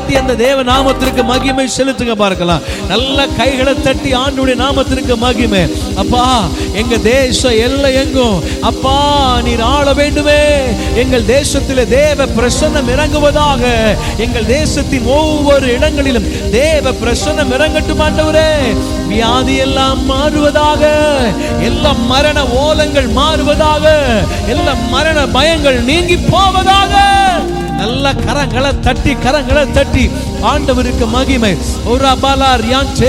தட்டி அந்த தேவ நாமத்திற்கு மகிமை செலுத்துங்க பார்க்கலாம் நல்ல கைகளை தட்டி ஆண்டுடைய நாமத்திற்கு மகிமை அப்பா எங்க தேசம் எல்லை எங்கும் அப்பா நீர் ஆள வேண்டுமே எங்கள் தேசத்திலே தேவ பிரசன்னம் இறங்குவதாக எங்கள் தேசத்தின் ஒவ்வொரு இடங்களிலும் தேவ பிரசன்னம் இறங்கட்டும் ஆண்டவரே வியாதி எல்லாம் மாறுவதாக எல்லா மரண ஓலங்கள் மாறுவதாக எல்லா மரண பயங்கள் நீங்கி போவதாக நல்ல கரங்களை தட்டி கரங்களை தட்டி ஆண்டவருக்கு மகிமை ஒரு அபாலார் யான்